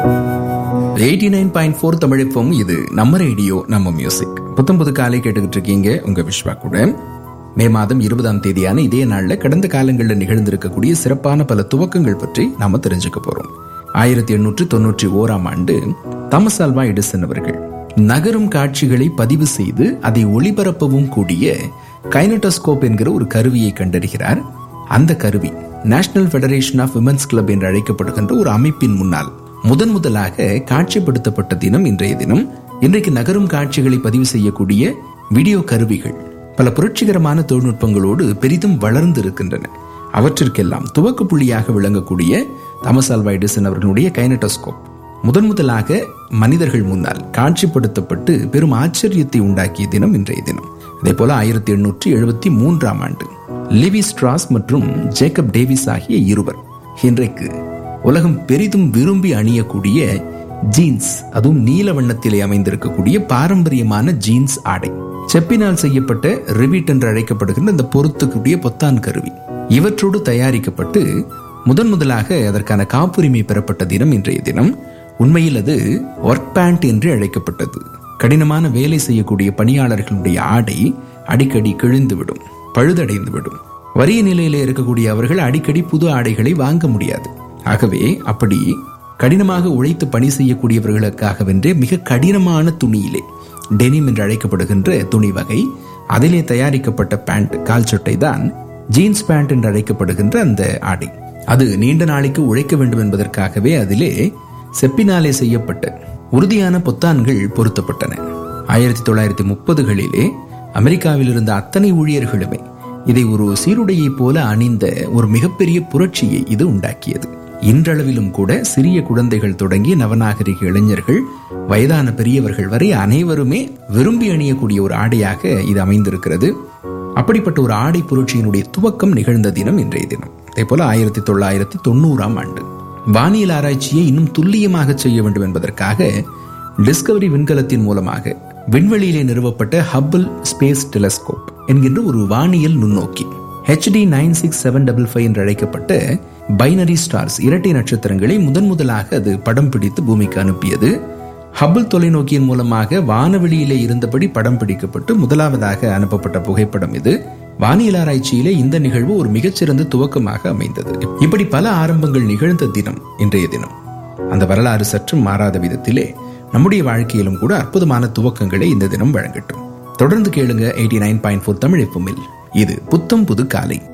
eighty nine point four தமிழிப்போம் இது நம்ம ரேடியோ நம்ம மியூசிக் புத்தம் புது காலை கேட்டுக்கிட்டு இருக்கீங்க உங்க விஸ்வா கூட மே மாதம் இருபதாம் தேதியான இதே நாள்ல கடந்த காலங்களில் நிகழ்ந்திருக்கக்கூடிய சிறப்பான பல துவக்கங்கள் பற்றி நாம தெரிஞ்சுக்க போறோம் ஆயிரத்தி எண்ணூற்றி தொண்ணூற்றி ஓராம் ஆண்டு தாமஸ் ஆல்வா எடிசன் அவர்கள் நகரும் காட்சிகளை பதிவு செய்து அதை ஒளிபரப்பவும் கூடிய கைனட்டோஸ்கோப் என்கிற ஒரு கருவியை கண்டறிகிறார் அந்த கருவி national federation of women's club என்று அழைக்கப்படுகின்ற ஒரு அமைப்பின் முன்னால் முதன் முதலாக காட்சிப்படுத்தப்பட்ட தினம் இன்றைய தினம் இன்றைக்கு நகரும் காட்சிகளை பதிவு செய்யக்கூடிய வீடியோ கருவிகள் பல புரட்சிகரமான தொழில்நுட்பங்களோடு பெரிதும் வளர்ந்து இருக்கின்றன அவற்றிற்கெல்லாம் துவக்க புள்ளியாக விளங்கக்கூடிய தாமஸ் ஆல்வா எடிசன் அவர்களுடைய கைனட்டோஸ்கோப் முதன் முதலாக மனிதர்கள் முன்னால் காட்சிப்படுத்தப்பட்டு பெரும் ஆச்சரியத்தை உண்டாக்கிய தினம் இன்றைய தினம் அதே போல ஆயிரத்தி எண்ணூற்றி எழுபத்தி மூன்றாம் ஆண்டு லிவி ஸ்ட்ராஸ் மற்றும் ஜேக்கப் டேவிஸ் ஆகிய இருவர் இன்றைக்கு உலகம் பெரிதும் விரும்பி அணியக்கூடிய ஜீன்ஸ் அதுவும் நீல வண்ணத்திலே அமைந்திருக்கக்கூடிய பாரம்பரியமான ஜீன்ஸ் ஆடை செப்பினால் செய்யப்பட்ட ரிவிட் என்று அழைக்கப்படுகின்ற இந்த பொருத்தக்கூடிய பொத்தான் கருவி இவற்றோடு தயாரிக்கப்பட்டு முதன் முதலாக அதற்கான காப்புரிமை பெறப்பட்ட தினம் இன்றைய தினம் உண்மையில் அது ஒர்க் பேண்ட் என்று அழைக்கப்பட்டது கடினமான வேலை செய்யக்கூடிய பணியாளர்களுடைய ஆடை அடிக்கடி கிழிந்துவிடும் பழுதடைந்து விடும் வறிய நிலையில இருக்கக்கூடிய அவர்கள் அடிக்கடி புது ஆடைகளை வாங்க முடியாது ஆகவே அப்படி கடினமாக உழைத்து பணி செய்யக்கூடியவர்களுக்காகவென்றே மிக கடினமான துணியிலே டெனிம் என்று அழைக்கப்படுகின்ற துணி வகை அதிலே தயாரிக்கப்பட்ட பேண்ட் கால் சட்டை தான் ஜீன்ஸ் பேண்ட் என்று அழைக்கப்படுகின்ற அந்த ஆடை அது நீண்ட நாளைக்கு உழைக்க வேண்டும் என்பதற்காகவே அதிலே செப்பினாலே செய்யப்பட்ட உறுதியான பொத்தான்கள் பொருத்தப்பட்டன ஆயிரத்தி தொள்ளாயிரத்தி முப்பதுகளிலே அமெரிக்காவில் இருந்த அத்தனை ஊழியர்களுமே இதை ஒரு சீருடையை போல அணிந்த ஒரு மிகப்பெரிய புரட்சியை இது உண்டாக்கியது இன்றளவிலும் கூட சிறிய குழந்தைகள் தொடங்கி நவநாகரிக இளைஞர்கள் வயதான பெரியவர்கள் வரை அனைவருமே விரும்பி அணியக்கூடிய ஒரு ஆடையாக இது அமைந்திருக்கிறது அப்படிப்பட்ட ஒரு ஆடை புரட்சியினுடைய துவக்கம் நிகழ்ந்த தினம் இன்றைய தினம் அதே போல ஆயிரத்தி தொள்ளாயிரத்தி தொண்ணூறாம் ஆண்டு வானியல் ஆராய்ச்சியை இன்னும் துல்லியமாக செய்ய வேண்டும் என்பதற்காக டிஸ்கவரி விண்கலத்தின் மூலமாக விண்வெளியிலே நிறுவப்பட்ட ஹப்பிள் ஸ்பேஸ் டெலஸ்கோப் என்கின்ற ஒரு வானியல் நுண்ணோக்கி HD nine six seven double five என்று அழைக்கப்பட்ட பைனரி ஸ்டார்ஸ் இரட்டை நட்சத்திரங்களை முதன் முதலாக அது படம் பிடித்து பூமிக்கு அனுப்பியது ஹபிள் தொலைநோக்கியின் மூலமாக வானவெளியிலே இருந்தபடி படம் பிடிக்கப்பட்டு முதலாவதாக அனுப்பப்பட்ட புகைப்படம் இது வானியல் ஆராய்ச்சியிலே இந்த நிகழ்வு ஒரு மிகச்சிறந்த துவக்கமாக அமைந்தது இப்படி பல ஆரம்பங்கள் நிகழ்ந்த தினம் இன்றைய தினம் அந்த வரலாறு சற்றும் மாறாத விதத்திலே நம்முடைய வாழ்க்கையிலும் கூட அற்புதமான துவக்கங்களை இந்த தினம் வழங்கட்டும் தொடர்ந்து கேளுங்க eighty nine point four Tamil எஃப்எம்மில் இது புத்தம் புது காலை